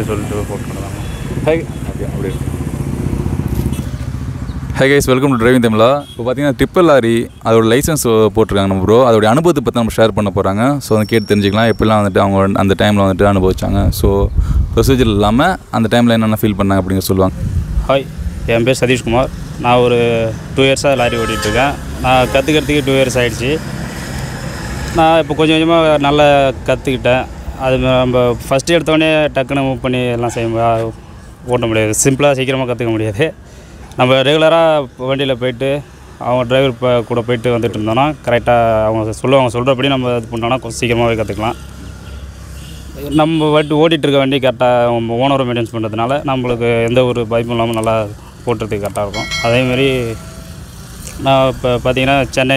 அப்படி சொல்லிட்டு போட்டுக்கிட்டாங்க ஹை ஓகே அப்படி hi guys welcome to driving Tamizha இப்போ பார்த்தீங்கன்னா ட்ரிப்பிள் லாரி அதோட லைசன்ஸ் போட்டிருக்காங்க நம்ம ப்ரோ அதோட அனுபவத்தை பற்றி நம்ம ஷேர் பண்ண போகிறாங்க ஸோ அதை கேட்டு தெரிஞ்சுக்கலாம் எப்படிலாம் வந்துட்டு அவங்க அந்த டைமில் வந்துட்டு அனுபவிச்சாங்க ஸோ ப்ரொசீஜர் இல்லாமல் அந்த டைமில் என்னென்ன ஃபீல் பண்ணாங்க அப்படிங்க சொல்லுவாங்க ஹாய் என் பேர் சதீஷ்குமார் நான் ஒரு டூ இயர்ஸாக லாரி ஓட்டிகிட்ருக்கேன் நான் கற்றுக்கிறதுக்கு டூ இயர்ஸ் ஆகிடுச்சி நான் இப்போ கொஞ்சம் கொஞ்சமாக நல்லா கற்றுக்கிட்டேன் அது ம- நம்ம ஃபஸ்ட்டு எடுத்தோடனே டக்குன்னு மூவ் பண்ணி எல்லாம் செய்ய மு- ஓட்ட முடியாது சிம்பிளாக சீக்கிரமாக கற்றுக்க முடியாது நம்ம ரெகுலராக வண்டியில் போயிட்டு அவங்க டிரைவர் ப கூட போயிட்டு வந்துட்டு இருந்தோன்னா கரெக்டாக அவங்க சொல்லுவாங்க சொல்கிறபடி நம்ம இது பண்ணோன்னா கொஞ்சம் சீக்கிரமாகவே கற்றுக்கலாம் நம்ம வண்டி ஓட்டிகிட்டு இருக்க வண்டி கரெக்டாக நம்ம ஓனரை மெயின்டைன்ஸ் பண்ணுறதுனால நம்மளுக்கு எந்த ஒரு பயமும் இல்லாமல் நல்லா போட்டுறதுக்கு கரெக்டாக இருக்கும் அதேமாரி நான் இப்போ பார்த்தீங்கன்னா சென்னை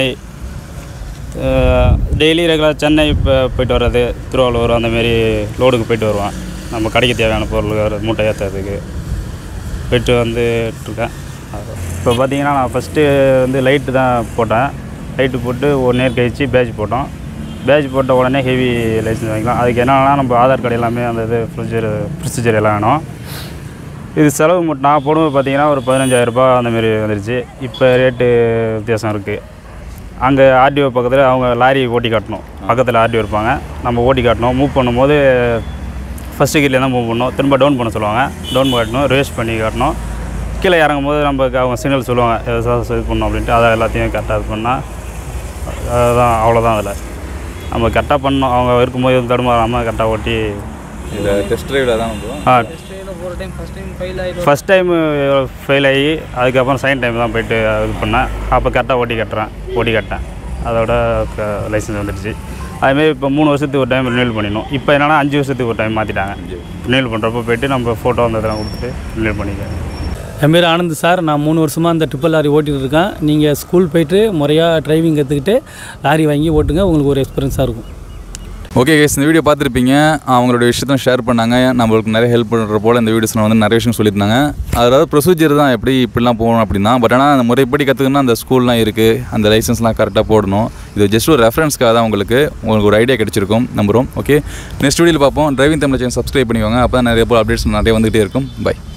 டெய்லி ரெகுலர் சென்னை இப்போ போயிட்டு வர்றது திருவள்ளூர் அந்தமாரி லோடுக்கு போயிட்டு வருவேன் நம்ம கடைக்கு தேவையான பொருள் மூட்டை ஏற்றுறதுக்கு போயிட்டு வந்துட்டுருக்கேன் இப்போ பார்த்தீங்கன்னா நான் ஃபஸ்ட்டு வந்து லைட்டு தான் போட்டேன் லைட்டு போட்டு ஒன் இயர் கழிச்சு பேட்ச் போட்டோம் பேட்ச் போட்ட உடனே ஹெவி லைசன்ஸ் வாங்கிக்கலாம் அதுக்கு என்னென்னா நம்ம ஆதார் கார்டு எல்லாமே அந்த இது ப்ரொசீஜர் ப்ரொசீஜர் எல்லாம் வேணும் இது செலவு மட்டும் நான் போடும்போது பார்த்தீங்கன்னா ஒரு பதினஞ்சாயிரரூபா அந்தமாரி வந்துருச்சு இப்போ ரேட்டு வித்தியாசம் இருக்குது அங்கே ஆர்டிஓ பக்கத்தில் அவங்க லாரி ஓட்டி காட்டணும் பக்கத்தில் ஆர்டிஓ இருப்பாங்க நம்ம ஓட்டி காட்டணும் மூவ் பண்ணும்போது ஃபஸ்ட்டு கீழே தான் மூவ் பண்ணணும் திரும்ப டவுன் பண்ண சொல்லுவாங்க டவுன் காட்டணும் ரேஸ் பண்ணி காட்டணும் கீழே இறங்கும் போது நமக்கு அவங்க சிக்னல் சொல்லுவாங்க எதாவது இது பண்ணணும் அப்படின்ட்டு அதை எல்லாத்தையும் கரெக்டாக இது பண்ணால் அதுதான் அவ்வளோதான் அதில் நம்ம கரெக்டாக பண்ணணும் அவங்க இருக்கும்போது எதுவும் தடுமாறாமல் கரெக்டாக ஓட்டி இந்த டெஸ்ட் ட்ரைவில் தான் ப்ரோ ஆ ஃபஸ்ட் டைம் ஃபெயில் ஆகி அதுக்கப்புறம் செகண்ட் டைம் தான் போயிட்டு இது பண்ணேன் அப்போ கரெக்டாக ஓட்டி கட்டுறேன் ஓட்டி கட்டேன் அதோட லைசன்ஸ் வந்துடுச்சு அதுமாரி இப்போ மூணு வருஷத்துக்கு ஒரு டைம் ரினியூல் பண்ணிடணும் இப்போ என்னென்னா அஞ்சு வருஷத்துக்கு ஒரு டைம் மாற்றிட்டாங்க ரினியூல் பண்ணுறப்போ போயிட்டு நம்ம ஃபோட்டோ அந்த இதெல்லாம் கொடுத்துட்டு ரினியூல் பண்ணிக்கலாம் என் பேர் ஆனந்த் சார் நான் மூணு வருஷமாக இந்த ட்ரிப்பிள் லாரி ஓட்டிகிட்டு இருக்கேன் நீங்கள் ஸ்கூல் போயிட்டு முறையாக டிரைவிங் கற்றுக்கிட்டு லாரி வாங்கி ஓட்டுங்க உங்களுக்கு ஒரு எக்ஸ்பீரியன்ஸாக இருக்கும் ஓகே கேஸ் இந்த வீடியோ பார்த்துருப்பீங்க அவங்களோட விஷயத்த ஷேர் பண்ணாங்க நம்மளுக்கு நிறைய ஹெல்ப் பண்ணுற போல் இந்த வீடியோஸில் வந்து நிறைய விஷயம் சொல்லியிருந்தாங்க அதாவது ப்ரொசீஜர் தான் எப்படி இப்படிலாம் போகணும் அப்படின்னா பட் ஆனால் அந்த முறைப்படி கற்றுக்கணும்னா அந்த ஸ்கூல்லாம் இருக்குது அந்த லைசன்ஸ்லாம் கரெக்டாக போடணும் இது ஜஸ்ட் ஒரு ரெஃபரன்ஸ்க்காக தான் உங்களுக்கு உங்களுக்கு ஒரு ஐடியா கிடைச்சிருக்கும் நம்புகிறோம் ஓகே நெக்ஸ்ட் வீடியோவில் பார்ப்போம் டிரைவிங் தமிழ் சேனல் சப்ஸ்கிரைப் பண்ணிக்கோங்க அப்போ தான் நிறைய போல் அப்டேட்ஸ் நிறைய வந்துகிட்டே இருக்கும் பை